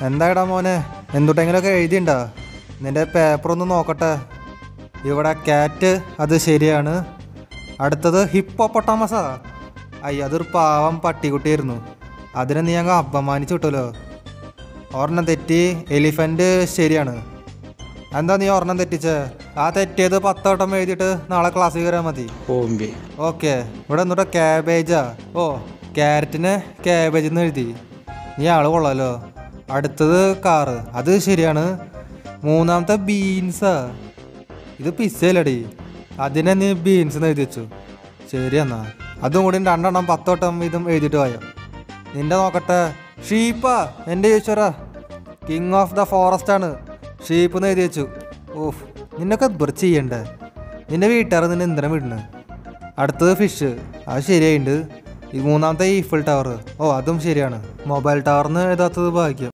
എന്താടാ മോനെ എന്തുട്ടെങ്കിലൊക്കെ എഴുതിയുണ്ടോ നിന്റെ പേപ്പർ ഒന്ന് നോക്കട്ടെ ഇവിടെ കാറ്റ് അത് ശരിയാണ് അടുത്തത് ഹിപ്പോപ്പൊട്ടാമസാ അയ്യ അതൊരു പാവം പട്ടിക്കുട്ടിയായിരുന്നു അതിനെ നീ അങ്ങ് അപമാനിച്ചു വിട്ടല്ലോ ഒരെണ്ണം തെറ്റി എലിഫൻറ്റ് ശരിയാണ് എന്താ നീ ഒരെണ്ണം തെറ്റിച്ചേ ആ തെറ്റിയത് പത്ത് വട്ടം എഴുതിയിട്ട് നാളെ ക്ലാസ്സിൽ കയറാൻ മതി ഓമ്പേ ഓക്കെ ഇവിടെ എന്നിട്ട് ക്യാബേജാ ഓ ക്യാരറ്റിന് ക്യാബേജ് എന്ന് എഴുതി നീ ആള് കൊള്ളാലോ അടുത്തത് കാറ് അത് ശരിയാണ് മൂന്നാമത്തെ ബീൻസാ ഇത് പിസ്സയിലടി അതിനെ നീ ബീൻസ് എന്ന് എഴുതി വെച്ചു ശരി എന്നാ അതും കൂടി രണ്ടെണ്ണം പത്തോട്ടം ഇതും എഴുതിയിട്ട് പോയോ നിന്റെ നോക്കട്ടെ ഷീപ്പാ എൻ്റെ ചോദിച്ചോരാ കിങ് ഓഫ് ദ ഫോറസ്റ്റ് ആണ് ഷീപ്പ് എന്ന് എഴുതി വെച്ചു ഓഫ് നിന്നൊക്കെ എന്തൊരു ചെയ്യണ്ടേ നിന്റെ വീട്ടുകാർ നിന്നെ എന്തിനാ വിടുന്നത് അടുത്തത് ഫിഷ് അത് ശരിയായിട്ടുണ്ട് ഈ മൂന്നാമത്തെ ഈഫിൾ ടവർ ഓ അതും ശരിയാണ് മൊബൈൽ ടവറിന് എഴുതാത്തത് ഭാഗ്യം